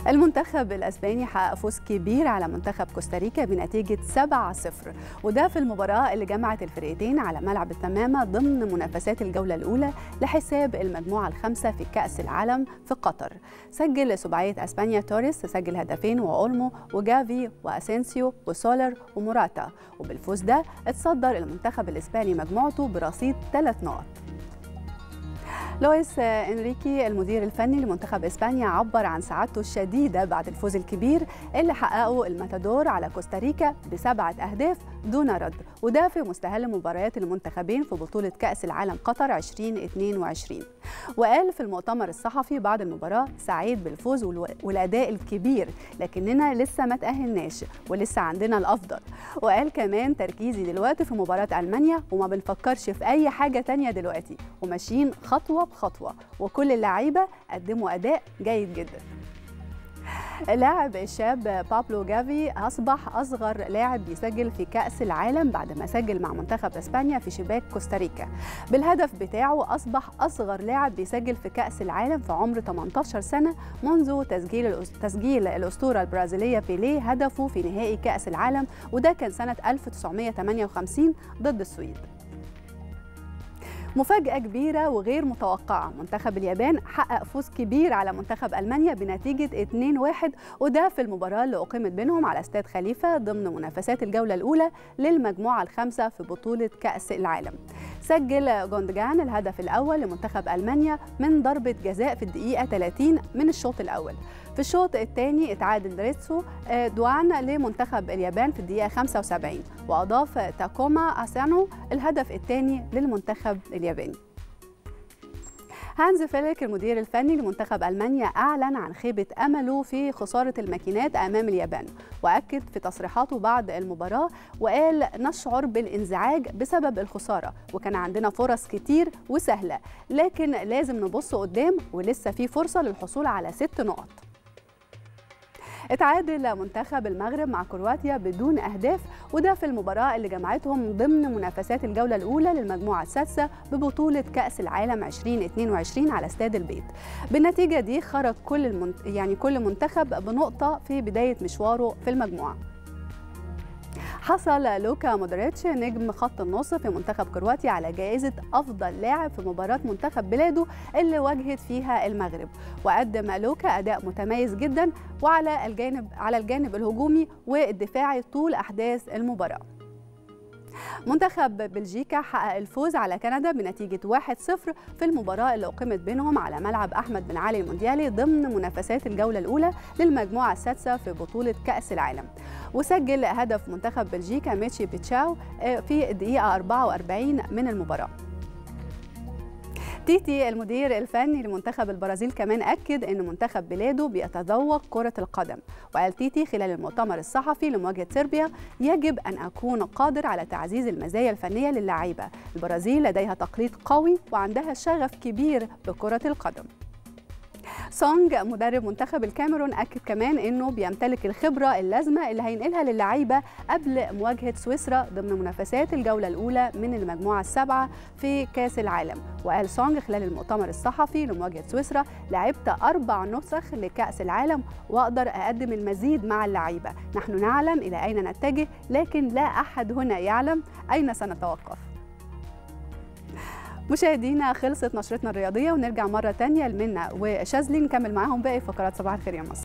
المنتخب الاسباني حقق فوز كبير على منتخب كوستاريكا بنتيجه 7-0 وده في المباراه اللي جمعت الفرقتين على ملعب التمامه ضمن منافسات الجوله الاولى لحساب المجموعه الخامسه في كاس العالم في قطر سجل سباعيه اسبانيا توريس سجل هدفين واولمو وجافي واسينسيو وسولر وموراتا وبالفوز ده اتصدر المنتخب الاسباني مجموعته برصيد ثلاث نقط لويس انريكي المدير الفني لمنتخب اسبانيا عبر عن سعادته الشديده بعد الفوز الكبير اللي حققه الماتادور على كوستاريكا بسبعه اهداف دون رد وده في مستهل مباريات المنتخبين في بطوله كاس العالم قطر 2022 وقال في المؤتمر الصحفي بعد المباراه سعيد بالفوز والاداء الكبير لكننا لسه ما تاهلناش ولسه عندنا الافضل وقال كمان تركيزي دلوقتي في مباراه المانيا وما بنفكرش في اي حاجه تانية دلوقتي وماشيين خطوه بخطوه وكل اللعيبه قدموا اداء جيد جدا اللاعب الشاب بابلو جافي أصبح أصغر لاعب بيسجل في كأس العالم بعد ما سجل مع منتخب إسبانيا في شباك كوستاريكا بالهدف بتاعه أصبح أصغر لاعب بيسجل في كأس العالم في عمر 18 سنة منذ تسجيل تسجيل الأسطورة البرازيلية بيليه هدفه في نهائي كأس العالم وده كان سنة 1958 ضد السويد مفاجأة كبيرة وغير متوقعة منتخب اليابان حقق فوز كبير على منتخب ألمانيا بنتيجة 2-1 وده في المباراة اللي أقيمت بينهم على استاد خليفة ضمن منافسات الجولة الأولى للمجموعة الخامسة في بطولة كأس العالم سجل جوندجان الهدف الأول لمنتخب ألمانيا من ضربة جزاء في الدقيقة 30 من الشوط الأول في الشوط الثاني اتعادل ريتسو دوان لمنتخب اليابان في الدقيقة 75 وأضاف تاكوما أسانو الهدف الثاني للمنتخب الياباني هانز فيليك المدير الفني لمنتخب ألمانيا أعلن عن خيبة أمله في خسارة الماكينات أمام اليابان وأكد في تصريحاته بعد المباراة وقال نشعر بالانزعاج بسبب الخسارة وكان عندنا فرص كتير وسهلة لكن لازم نبص قدام ولسه في فرصة للحصول على ست نقط اتعادل منتخب المغرب مع كرواتيا بدون اهداف وده في المباراه اللي جمعتهم ضمن منافسات الجوله الاولى للمجموعه السادسه ببطوله كاس العالم 2022 على استاد البيت بالنتيجه دي خرج كل المنت... يعني كل منتخب بنقطه في بدايه مشواره في المجموعه حصل لوكا مودريتش نجم خط النص في منتخب كرواتيا على جائزة أفضل لاعب في مباراة منتخب بلاده اللي واجهت فيها المغرب وقدم لوكا أداء متميز جدا وعلى الجانب على الجانب الهجومي والدفاعي طول أحداث المباراة منتخب بلجيكا حقق الفوز على كندا بنتيجة 1-0 في المباراة اللي أقيمت بينهم على ملعب أحمد بن علي المونديالي ضمن منافسات الجولة الأولى للمجموعة السادسة في بطولة كأس العالم وسجل هدف منتخب بلجيكا ميتشي بيتشاو في الدقيقة 44 من المباراة تيتي المدير الفني لمنتخب البرازيل كمان أكد أن منتخب بلاده بيتذوق كرة القدم وقال تيتي خلال المؤتمر الصحفي لمواجهة صربيا يجب أن أكون قادر على تعزيز المزايا الفنية للاعيبة البرازيل لديها تقليد قوي وعندها شغف كبير بكرة القدم سونج مدرب منتخب الكاميرون اكد كمان انه بيمتلك الخبره اللازمه اللي هينقلها للعيبه قبل مواجهه سويسرا ضمن منافسات الجوله الاولى من المجموعه السابعه في كاس العالم وقال سونج خلال المؤتمر الصحفي لمواجهه سويسرا لعبت اربع نسخ لكاس العالم واقدر اقدم المزيد مع اللعيبه نحن نعلم الى اين نتجه لكن لا احد هنا يعلم اين سنتوقف مشاهدينا خلصت نشرتنا الرياضيه ونرجع مره تانية لمنى وشاذلي نكمل معاهم باقي فقرات صباح الخير يا مصر